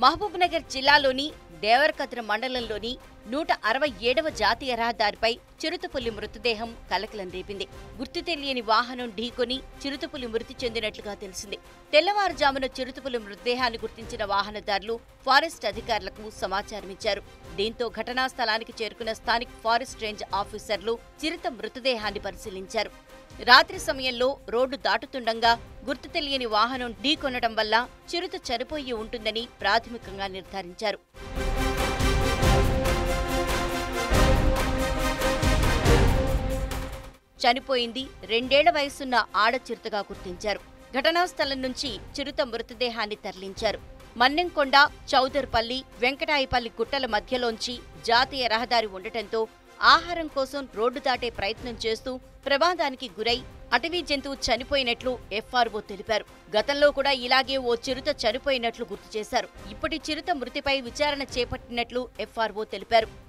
మహబూబ్నగర్ జిల్లాలోని దేవరకద్ర మండలంలోని నూట అరవై ఏడవ జాతీయ రహదారిపై చిరుతపులి మృతదేహం కలకలం రేపింది గుర్తు తెలియని వాహనం ఢీకొని చిరుతపులి మృతి చెందినట్లుగా తెలిసింది తెల్లవారుజామున చిరుతపులి మృతదేహాన్ని గుర్తించిన వాహనదారులు ఫారెస్ట్ అధికారులకు సమాచారం ఇచ్చారు దీంతో ఘటనా స్థలానికి చేరుకున్న స్థానిక ఫారెస్ట్ రేంజ్ ఆఫీసర్లు చిరుత మృతదేహాన్ని పరిశీలించారు రాత్రి సమయంలో రోడ్డు దాటుతుండగా గుర్తు తెలియని వాహనం ఢీకొనడం వల్ల చిరుత చనిపోయి ఉంటుందని ప్రాథమికంగా నిర్ధారించారు చనిపోయింది రెండేళ్ల వయసున్న ఆడ చిరుతగా గుర్తించారు ఘటనా స్థలం నుంచి చిరుత మృతదేహాన్ని తరలించారు మన్నెంకొండ చౌదర్పల్లి వెంకటాయిపల్లి గుట్టల మధ్యలోంచి జాతీయ రహదారి ఉండటంతో ఆహారం కోసం రోడ్డు దాటే ప్రయత్నం చేస్తూ ప్రమాదానికి గురై అటవీ జంతువు చనిపోయినట్లు ఎఫ్ఆర్ఓ తెలిపారు గతంలో కూడా ఇలాగే ఓ చిరుత చనిపోయినట్లు గుర్తు చేశారు ఇప్పటి చిరుత మృతిపై విచారణ చేపట్టినట్లు ఎఫ్ఆర్ఓ తెలిపారు